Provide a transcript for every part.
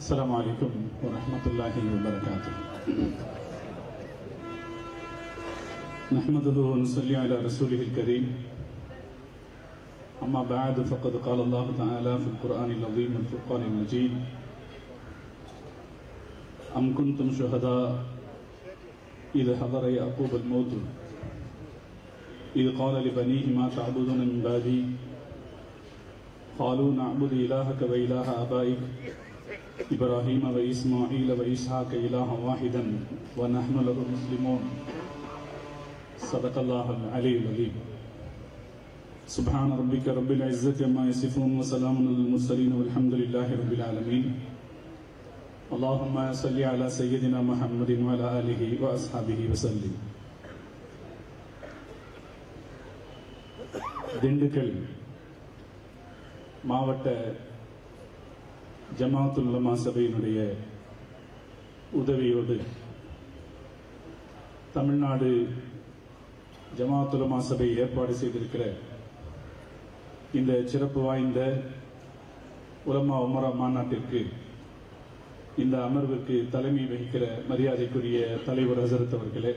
السلام عليكم ورحمة الله وبركاته نحمده ونصلي على رسوله الكريم أما بعد فقد قال الله تعالى في القرآن العظيم والفرقان المجيد أم كنتم شهداء إذ حضر يعقوب الموت إذ قال لبنيه ما تعبدون من بعدي قالوا نعبد إلهك وإله آبائك إبراهيم وإسماعيل وإسحاق إلها واحدا ونحن له مسلمون صدق الله العلي العظيم سبحان ربك رب العزة عما يصفون وسلام على المرسلين والحمد لله رب العالمين اللهم صل على سيدنا محمد وعلى آله وأصحابه وسلم திண்டுக்கல் மாவட்ட ஜமாத்துல் உலமா சபையினுடைய உதவியோடு தமிழ்நாடு ஜமாத்துல் உலமா சபை ஏற்பாடு செய்திருக்கிற இந்த சிறப்பு வாய்ந்த உலமா உமரா மாநாட்டிற்கு இந்த அமர்வுக்கு தலைமை வகிக்கிற மரியாதைக்குரிய தலைவர் ஹசரத் அவர்களே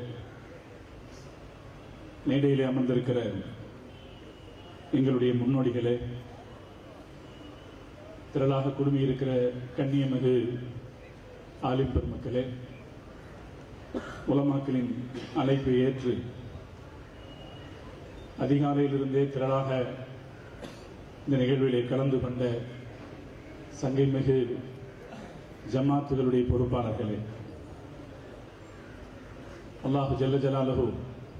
மேடையிலே அமர்ந்திருக்கிற எங்களுடைய முன்னோடிகளே திரளாக குடுமி இருக்கிற கண்ணியமிகு ஆலிம் பெருமக்களே உலமாக்களின் அழைப்பை ஏற்று அதிகாலையிலிருந்தே திரளாக இந்த நிகழ்விலே கலந்து கொண்ட சங்கைமிகு ஜமாத்துகளுடைய பொறுப்பாளர்களே அல்லாஹு ஜல்ல ஜலாலஹு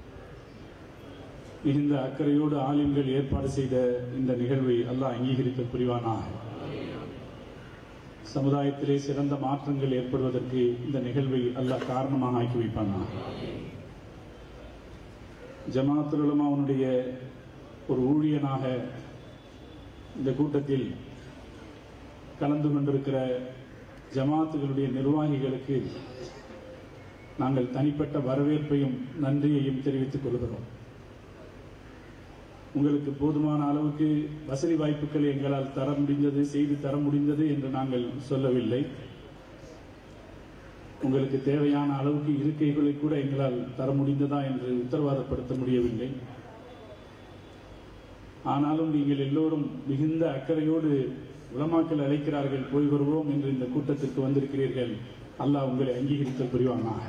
மிகுந்த அக்கறையோடு ஆலிம்கள் ஏற்பாடு செய்த இந்த நிகழ்வை அல்லாஹ் அங்கீகரித்த புரிவானாக சமுதாயத்திலே சிறந்த மாற்றங்கள் ஏற்படுவதற்கு இந்த நிகழ்வை அல்லாஹ் காரணமாக ஆக்கி வைப்பானாக ஜமாத்துல் உலமாவுடைய ஒரு ஊழியனாக இந்த கூட்டத்தில் கலந்து கொண்டிருக்கிற ஜமாத்துகளுடைய நிர்வாகிகளுக்கு நாங்கள் தனிப்பட்ட வரவேற்பையும் நன்றியையும் தெரிவித்துக் கொள்கிறோம் உங்களுக்கு போதுமான அளவுக்கு வசதி வாய்ப்புகளை எங்களால் தர முடிந்தது செய்து தர முடிந்தது என்று நாங்கள் சொல்லவில்லை உங்களுக்கு தேவையான அளவுக்கு இருக்கைகளை கூட எங்களால் தர முடிந்ததா என்று உத்தரவாதப்படுத்த முடியவில்லை ஆனாலும் நீங்கள் எல்லோரும் மிகுந்த அக்கறையோடு உலமாக்கல் அழைக்கிறார்கள் போய் வருவோம் என்று இந்த கூட்டத்திற்கு வந்திருக்கிறீர்கள் அல்லாஹ் உங்களை அங்கீகரித்த புரிவானாக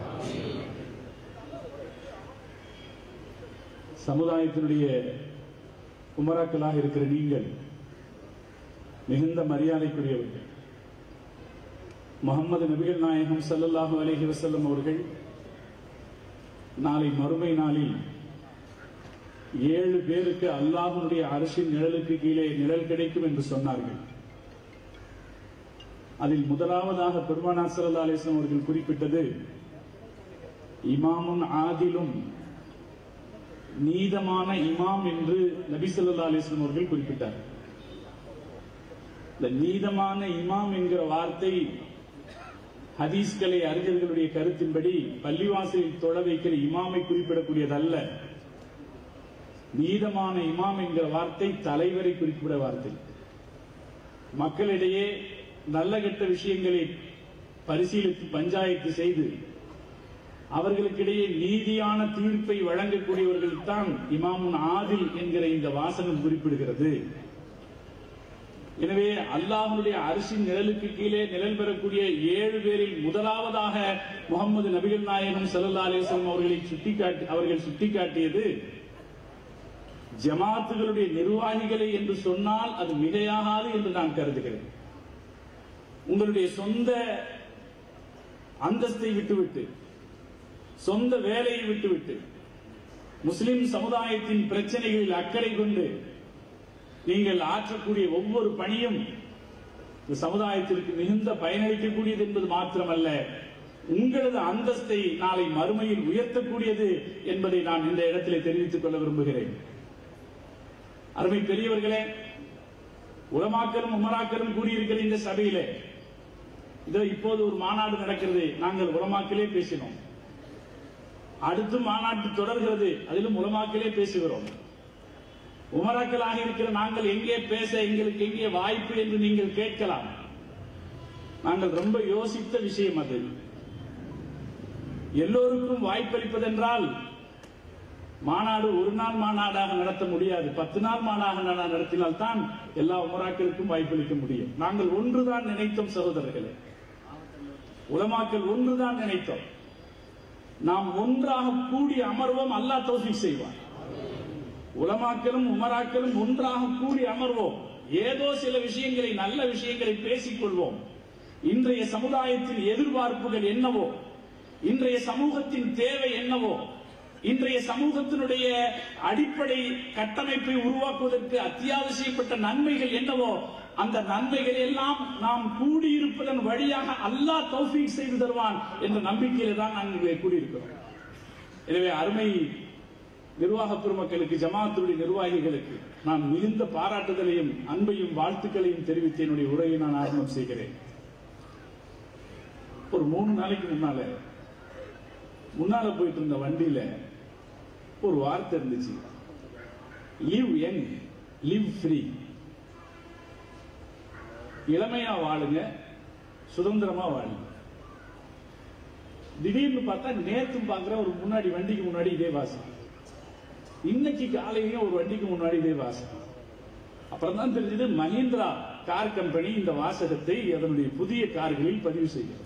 சமுதாயத்தினுடைய குமராக்களாக இருக்கிற நீங்கள் மிகுந்த மரியாதைக்குரியவர்கள் முகமது நபிகள் நாயகம் சல்லல்லாஹு அலஹி வசல்லம் அவர்கள் நாளை மறுமை நாளில் ஏழு பேருக்கு அல்லாஹனுடைய அரசின் நிழலுக்கு கீழே நிழல் கிடைக்கும் என்று சொன்னார்கள் அதில் முதலாவதாக பெருமானா சல்லா அலிஸ்லாம் அவர்கள் குறிப்பிட்டது இமாமுன் ஆதிலும் நீதமான இமாம் என்று நபி சொல்லா அலிஸ்லாம் அவர்கள் குறிப்பிட்டார் இந்த நீதமான இமாம் என்கிற வார்த்தை ஹதீஸ்களை அறிஞர்களுடைய கருத்தின்படி பள்ளிவாசலில் தொட வைக்கிற இமாமை குறிப்பிடக்கூடியதல்ல நீதமான இமாம் என்கிற வார்த்தை தலைவரை குறிப்பிட வார்த்தை மக்களிடையே நல்ல கெட்ட விஷயங்களை பரிசீலித்து பஞ்சாயத்து செய்து அவர்களுக்கிடையே நீதியான தீர்ப்பை வழங்கக்கூடியவர்கள் தான் இமாமுன் ஆதில் என்கிற இந்த வாசகம் குறிப்பிடுகிறது எனவே அல்லாஹனுடைய அரிசின் நிழலுக்கு கீழே நிழல் பெறக்கூடிய ஏழு பேரில் முதலாவதாக முகமது நபிகள் நாயகம் சல்லா அலிஸ்லாம் அவர்களை சுட்டிக்காட்டி அவர்கள் சுட்டிக்காட்டியது ஜமாத்துகளுடைய நிர்வாகிகளை என்று சொன்னால் அது மிகையாகாது என்று நான் கருதுகிறேன் உங்களுடைய சொந்த அந்தஸ்தை விட்டுவிட்டு சொந்த வேலையை விட்டுவிட்டு முஸ்லிம் சமுதாயத்தின் பிரச்சனைகளில் அக்கறை கொண்டு நீங்கள் ஆற்றக்கூடிய ஒவ்வொரு பணியும் இந்த சமுதாயத்திற்கு மிகுந்த பயனளிக்கக்கூடியது என்பது மாத்திரமல்ல உங்களது அந்தஸ்தை நாளை மறுமையில் உயர்த்தக்கூடியது என்பதை நான் இந்த இடத்திலே தெரிவித்துக் கொள்ள விரும்புகிறேன் அருமை பெரியவர்களே உலமாக்கரும் உமராக்கரும் கூடியிருக்கிற இந்த சபையிலே இதோ இப்போது ஒரு மாநாடு நடக்கிறது நாங்கள் உலமாக்கலே பேசினோம் அடுத்து மாநாட்டு தொடர்கிறது அதிலும் உலமாக்கலே பேசுகிறோம் உமராக்களாக இருக்கிற நாங்கள் எங்கே பேச எங்களுக்கு எங்கே வாய்ப்பு என்று நீங்கள் கேட்கலாம் நாங்கள் ரொம்ப யோசித்த விஷயம் அது எல்லோருக்கும் வாய்ப்பளிப்பதென்றால் மாநாடு ஒரு நாள் மாநாடாக நடத்த முடியாது பத்து நாள் மாநாடு நடத்தினால் தான் எல்லா உமராக்களுக்கும் வாய்ப்பளிக்க முடியும் நாங்கள் ஒன்றுதான் நினைத்தோம் சகோதரர்களே உலமாக்கள் ஒன்றுதான் நினைத்தோம் நாம் ஒன்றாக கூடி அமர்வோம் அல்லாஹ் தௌஃபீக் செய்வார் உலமாக்களும் உமராக்களும் ஒன்றாக கூடி அமர்வோம் ஏதோ சில விஷயங்களை நல்ல விஷயங்களை பேசிக் கொள்வோம் இன்றைய சமுதாயத்தின் எதிர்பார்ப்புகள் என்னவோ இன்றைய சமூகத்தின் தேவை என்னவோ இன்றைய சமூகத்தினுடைய அடிப்படை கட்டமைப்பை உருவாக்குவதற்கு அத்தியாவசியப்பட்ட நன்மைகள் என்னவோ அந்த நன்மைகள் எல்லாம் நாம் கூடியிருப்பதன் வழியாக அல்லாஹ் தௌஃபீக் செய்து தருவான் என்ற நம்பிக்கையில தான் நாங்கள் இங்கே கூடியிருக்கிறோம் எனவே அருமை நிர்வாக பெருமக்களுக்கு ஜமாத்துடைய நிர்வாகிகளுக்கு நான் மிகுந்த பாராட்டுதலையும் அன்பையும் வாழ்த்துக்களையும் தெரிவித்து என்னுடைய உரையை நான் ஆரம்பம் செய்கிறேன் ஒரு மூணு நாளைக்கு முன்னால முன்னால போயிட்டு இருந்த வண்டியில ஒரு வார்த்தை இருந்துச்சு லிவ் யங் லிவ் ஃப்ரீ இளமையா வாழுங்க சுதந்திரமா வாழுங்க திடீர்னு பார்த்தா நேத்தும் பாக்குற ஒரு முன்னாடி வண்டிக்கு முன்னாடி இதே வாசம் இன்னைக்கு காலையிலும் ஒரு வண்டிக்கு முன்னாடி இதே வாசகம் அப்புறம் தான் தெரிஞ்சது மஹிந்திரா கார் கம்பெனி இந்த வாசகத்தை அதனுடைய புதிய கார்களில் பதிவு செய்கிறது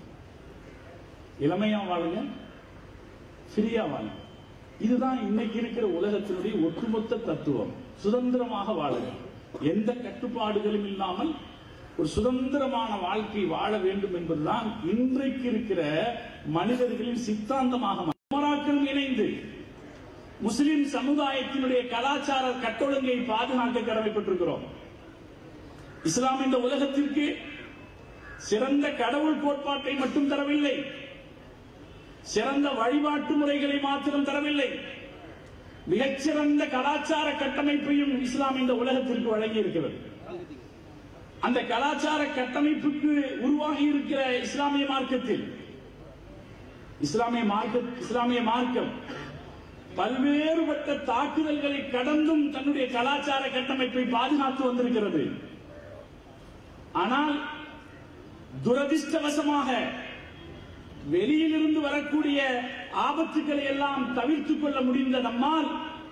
இளமையா வாழுங்க ஃப்ரீயா வாழுங்க இதுதான் இன்னைக்கு இருக்கிற உலகத்தினுடைய ஒட்டுமொத்த தத்துவம் சுதந்திரமாக வாழுங்க எந்த கட்டுப்பாடுகளும் இல்லாமல் ஒரு சுதந்திரமான வாழ்க்கை வாழ வேண்டும் என்பதுதான் இன்றைக்கு இருக்கிற மனிதர்களின் சித்தாந்தமாக மராக்கள் இணைந்து முஸ்லிம் சமுதாயத்தினுடைய கலாச்சார கட்டொழுங்கை பாதுகாக்க கடமைப்பட்டிருக்கிறோம் இஸ்லாம் இந்த உலகத்திற்கு சிறந்த கடவுள் கோட்பாட்டை மட்டும் தரவில்லை சிறந்த வழிபாட்டு முறைகளை மாத்திரம் தரவில்லை மிகச்சிறந்த கலாச்சார கட்டமைப்பையும் இஸ்லாம் இந்த உலகத்திற்கு வழங்கி இருக்கிறது அந்த கலாச்சார கட்டமைப்புக்கு உருவாகி இருக்கிற இஸ்லாமிய மார்க்கத்தில் இஸ்லாமிய மார்க்க இஸ்லாமிய மார்க்கம் பல்வேறுபட்ட தாக்குதல்களை கடந்தும் தன்னுடைய கலாச்சார கட்டமைப்பை பாதுகாத்து வந்திருக்கிறது ஆனால் துரதிர்ஷ்டவசமாக வெளியிலிருந்து வரக்கூடிய ஆபத்துக்களை எல்லாம் தவிர்த்துக் கொள்ள முடிந்த நம்மால்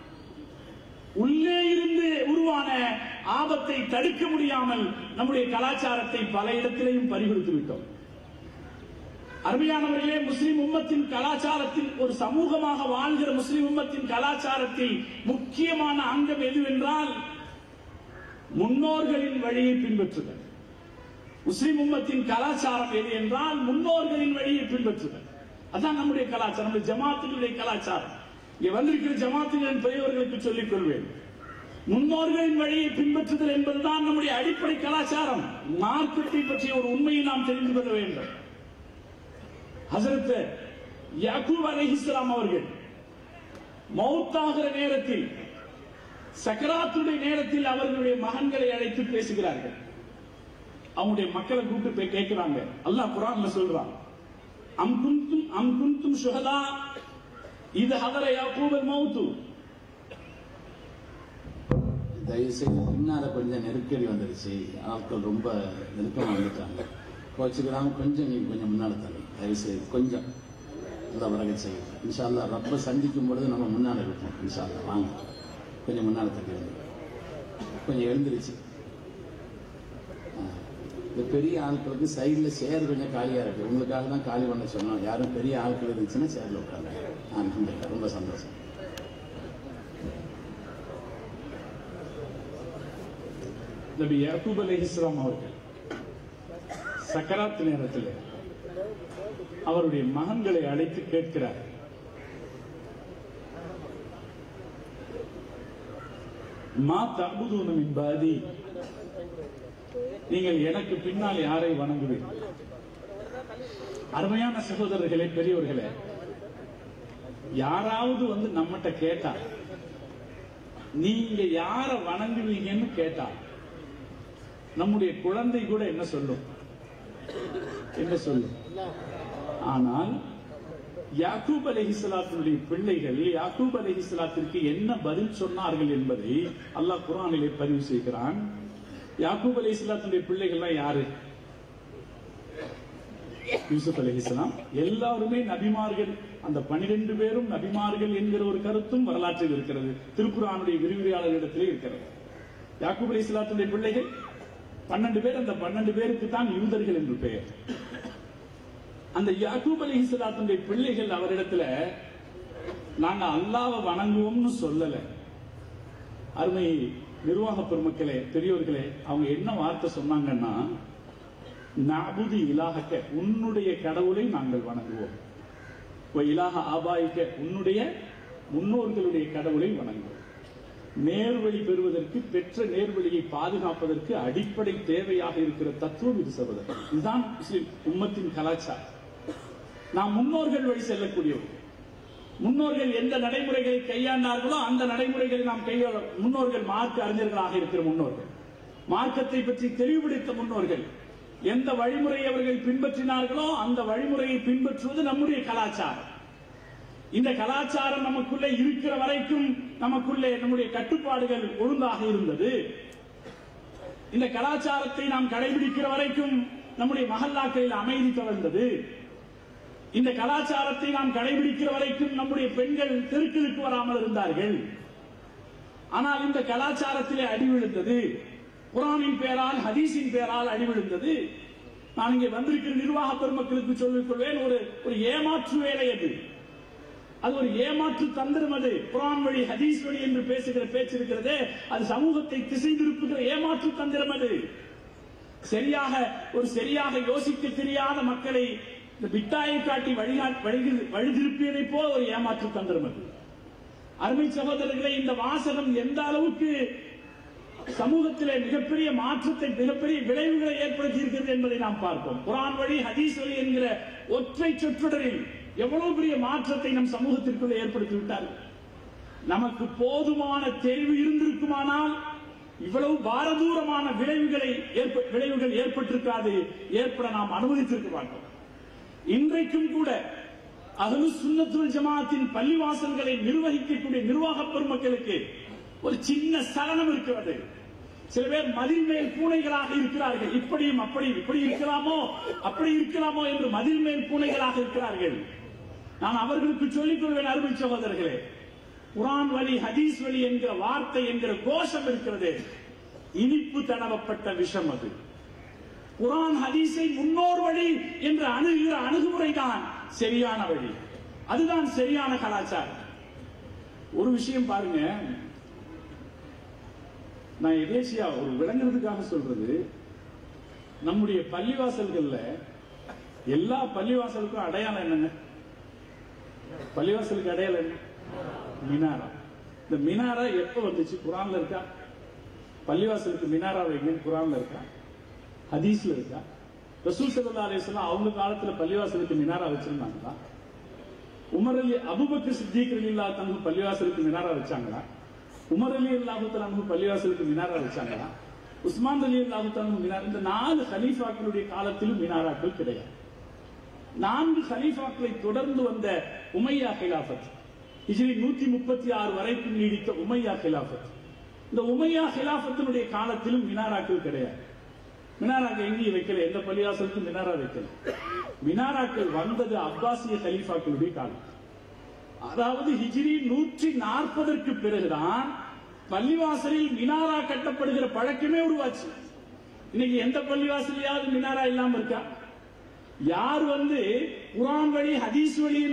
உள்ளே இருந்து உருவான ஆபத்தை தடுக்க முடியாமல் நம்முடைய கலாச்சாரத்தை பல இடத்திலேயும் பறிகொடுத்து விட்டோம் அருமையானவர்களே முஸ்லிம் உம்மத்தின் கலாச்சாரத்தில் ஒரு சமூகமாக வாழ்கிற முஸ்லிம் உம்மத்தின் கலாச்சாரத்தில் முக்கியமான அங்கம் எதுவென்றால் முன்னோர்களின் வழியை பின்பற்றுதல் முஸ்லிம் உம்மத்தின் கலாச்சாரம் எது என்றால் முன்னோர்களின் வழியை பின்பற்றுதல் அதான் நம்முடைய கலாச்சாரம் நம்முடைய ஜமாத்துகளுடைய கலாச்சாரம் இங்கே வந்திருக்கிற ஜமாத்துகளின் பெரியவர்களுக்கு சொல்லிக் கொள்வேன் முன்னோர்களின் வழியை பின்பற்றுதல் என்பதுதான் நம்முடைய அடிப்படை கலாச்சாரம் மார்க்கத்தை பற்றிய ஒரு உண்மையை நாம் தெரிந்து கொள்ள வேண்டும் ஹசரத் யாக்கூப் அலைஹிஸ்ஸலாம் அவர்கள் மௌத்தாகிற நேரத்தில் சக்கராத்துடைய நேரத்தில் அவர்களுடைய மகன்களை அழைத்து பேசுகிறார்கள் அவங்களுடைய மக்களை கூப்பிட்டு போய் கேட்கிறாங்க அல்லாஹ் குரான்ல சொல்றான் அம் குந்தும் அம் குந்தும் சுஹதா இது ஹதர யாக்கூபல் மௌத்து தயவு செய்து பின்னால கொஞ்சம் நெருக்கடி வந்துருச்சு ஆட்கள் ரொம்ப நெருக்கமா வந்துட்டாங்க கோச்சுக்கிறாம கொஞ்சம் நீங்க கொஞ்சம் முன்னால தள்ளி தயவு செய்து கொஞ்சம் இந்த வரக செய்யும் இன்ஷா அல்லா ரப்ப சந்திக்கும் பொழுது நம்ம முன்னால இருப்போம் இன்ஷா அல்லா வாங்க கொஞ்சம் முன்னால தள்ளி வந்து கொஞ்சம் எழுந்திருச்சு ஆ. இந்த பெரிய ஆட்களுக்கு சைடில் சேர் கொஞ்சம் காலியா இருக்கு உங்களுக்காக தான் காலி பண்ண சொன்னோம் யாரும் பெரிய ஆட்கள் இருந்துச்சுன்னா சேர்ல உட்காந்து அல்ஹம்துலில்லாஹ் ரொம்ப சந்தோஷம் நபி யாக்கூப் அலைஹிஸ்ஸலாம் அவர்கள் சக்கராத் நேரத்தில் அவருடைய மகன்களை அழைத்து கேட்கிறார் மா தபுதூன மின் பாதி நீங்கள் எனக்கு பின்னால் யாரை வணங்குவீர்கள் அருமையான சகோதரர்களே பெரியவர்களே யாராவது வந்து நம்மகிட்ட கேட்டா நீங்க யார வணங்குவீங்கன்னு கேட்டா நம்முடைய குழந்தை கூட என்ன சொல்லும் என்ன சொல்லும் ஆனால் யாக்கூப் அலைஹிஸ்ஸலாத்தினுடைய பிள்ளைகள் யாக்கூப் அலைஹிஸ்ஸலாத்திற்கு என்ன பதில் சொன்னார்கள் என்பதை அல்லாஹ் குர்ஆனிலே பதிவு செய்கிறான் யாக்கூப் அலைஹிஸ்ஸலாத்தினுடைய பிள்ளைகள்லாம் யாரு யூசுப் அலைஹிஸ்ஸலாம் எல்லாருமே நபிமார்கள் அந்த பனிரெண்டு பேரும் நபிமார்கள் என்கிற ஒரு கருத்தும் வரலாற்றில் இருக்கிறது திருக்குறானுடைய விரிவுரையாளர்களிடத்திலே இருக்கிறது யாக்கூப் அலைஹிஸ்ஸலாத்துடைய பிள்ளைகள் பன்னெண்டு பேர் அந்த பன்னெண்டு பேருக்கு தான் யூதர்கள் என்று பெயர் அந்த யாக்கூப் அலைஹிஸ்ஸலாத்துடைய பிள்ளைகள் அவரிடத்துல நாங்க அல்லாவை வணங்குவோம்னு சொல்லல அருமை நிர்வாக பெருமக்களே பெரியோர்களே அவங்க என்ன வார்த்தை சொன்னாங்கன்னா நபுதி இலாகக்க உன்னுடைய கடவுளை நாங்கள் வணங்குவோம் வ இலாக ஆபாயிக்க உன்னுடைய முன்னோர்களுடைய கடவுளை வணங்குவோம் நேர்வழி பெறுவதற்கு பெற்ற நேர்வழியை பாதுகாப்பதற்கு அடிப்படை தேவையாக இருக்கிற தத்துவம் இது சகோதரர் இதுதான் முஸ்லிம் உம்மத்தின் கலாச்சாரம் நாம் முன்னோர்கள் வழி செல்லக்கூடியவர்கள் முன்னோர்கள் எந்த நடைமுறைகளை கையாண்டார்களோ அந்த நடைமுறைகளை நாம் கையாள முன்னோர்கள் மார்க்க அறிஞர்களாக இருக்கிற முன்னோர்கள் மார்க்கத்தை பற்றி தெளிவுபடுத்த முன்னோர்கள் எந்த வழிமுறையை அவர்கள் பின்பற்றினார்களோ அந்த வழிமுறையை பின்பற்றுவது நம்முடைய கலாச்சாரம் இந்த கலாச்சாரம் நமக்குள்ளே இருக்கிற வரைக்கும் நமக்குள்ளே நம்முடைய கட்டுப்பாடுகள் ஒழுங்காக இருந்தது இந்த கலாச்சாரத்தை நாம் கடைபிடிக்கிற வரைக்கும் நம்முடைய மகல்லாக்களில் அமைதி தொடர்ந்தது இந்த கலாச்சாரத்தை நாம் கடைபிடிக்கிற வரைக்கும் நம்முடைய பெண்கள் தெருக்களுக்கு வராமல் இருந்தார்கள் ஆனால் இந்த கலாச்சாரத்திலே அடி விழுந்தது குரானின் பெயரால் ஹதீஸின் பெயரால் அடி விழுந்தது நான் இங்கே வந்திருக்கிற நிர்வாக பெருமக்களுக்கு சொல்லிக் கொள்வேன் ஒரு ஒரு ஏமாற்று வேலை அது அது ஒரு ஏமாற்று தந்திரம் அது குரான் வழி ஹதீஸ் வழி என்று பேசுகிற பேச்சு இருக்கிறதே அது சமூகத்தை திசை திருப்புகிற ஏமாற்று தந்திரம் அது சரியாக ஒரு சரியாக யோசிக்க தெரியாத மக்களை இந்த பிட்டாயை காட்டி வழிகாட் வழி வழிதிருப்பியதை போல ஒரு ஏமாற்று தந்திரம் அது அருமை சகோதரர்களே இந்த வாசகம் எந்த அளவுக்கு சமூகத்திலே மிகப்பெரிய மாற்றத்தை மிகப்பெரிய விளைவுகளை ஏற்படுத்தி இருக்கிறது என்பதை நாம் பார்ப்போம் குரான் வழி ஹதீஸ் வழி என்கிற ஒற்றை சொற்றொடரில் எவ்வளவு பெரிய மாற்றத்தை நம் சமூகத்திற்குள்ளே ஏற்படுத்தி விட்டார்கள் நமக்கு போதுமான தெளிவு இருந்திருக்குமானால் இவ்வளவு பாரதூரமான விளைவுகளை ஏற்ப- விளைவுகள் ஏற்பட்டிருக்காது ஏற்பட நாம் அனுமதித்திருக்க மாட்டோம் இன்றைக்கும் கூட அகலு சுன்னத்துல் ஜமாத்தின் பள்ளிவாசல்களை நிர்வகிக்கக்கூடிய நிர்வாக பெருமக்களுக்கு ஒரு சின்ன சலனம் இருக்கிறது சில பேர் மதில் மேல் பூனைகளாக இருக்கிறார்கள் இப்படியும் அப்படியும் இப்படி இருக்கலாமோ அப்படி இருக்கலாமோ என்று மதில் மேல் பூனைகளாக இருக்கிறார்கள் நான் அவர்களுக்கு சொல்லிக் கொள்வேன் அருமை சகோதரர்களே குரான் வழி ஹதீஸ் வழி என்கிற வார்த்தை என்கிற கோஷம் இருக்கிறது இனிப்பு தடவப்பட்ட விஷம் அது குரான் ஹதீஸை முன்னோர் வழி என்று அணுகுகிற அணுகுமுறை தான் சரியான வழி அதுதான் சரியான கலாச்சாரம் ஒரு விஷயம் பாருங்க நான் எதேச்சியா ஒரு விளங்குறதுக்காக சொல்றது நம்முடைய பள்ளிவாசல்கள்ல எல்லா பள்ளிவாசலுக்கும் அடையாளம் என்னங்க பள்ளிவாசலுக்கு அடையாளம் என்ன மினாரா இந்த மினாரா எப்ப வந்துச்சு குரான்ல இருக்கா பள்ளிவாசலுக்கு மினாரா வைங்க குரான்ல இருக்கா ஹதீஸ்ல இருக்கா ரசூல் ஸல்லல்லாஹு அலைஹி வஸல்லம் அவங்க காலத்துல பள்ளிவாசலுக்கு மினாரா வச்சிருந்தாங்களா உமர் அலி அபூபக்கர் சித்திக் ரலியல்லாஹு தஆலா பள்ளிவாசலுக்கு மினாரா வச்சாங்களா உமர் அலி அல்லாஹு தஆலா பள்ளிவாசலுக்கு மினாரா வச்சாங்களா உஸ்மான் அலி அல்லாஹு தஆலா மினார் இந்த நாலு ஹலீஃபாக்களுடைய காலத்திலும் மினாராக்கள் கிடையாது நான்கு ஹலீஃபாக்களை தொடர்ந்து வந்த உமையா ஹிலாஃபத் ஹிஜ்ரி நூத்தி முப்பத்தி ஆறு வரைக்கும் நீடித்த உமையா ஹிலாஃபத் இந்த உமையா ஹிலாஃபத்தினுடைய காலத்திலும் மினாராக்கள் கிடையாது மினாராக்கள் எங்கேயும் வைக்கல எந்த பள்ளிவாசலுக்கும் மினாரா வைக்கல மினாராக்கள் வந்தது அப்பாசிய ஹலீஃபாக்களுடைய காலம் அதாவது ஹிஜ்ரி நூற்றி நாற்பதற்கு பிறகுதான் பள்ளிவாசலில் மினாரா கட்டப்படுகிற பழக்கமே உருவாச்சு இன்னைக்கு எந்த பள்ளிவாசலையாவது மினாரா இல்லாம இருக்கா யார் வந்து குரான் வழி ஹதீஸ் வழி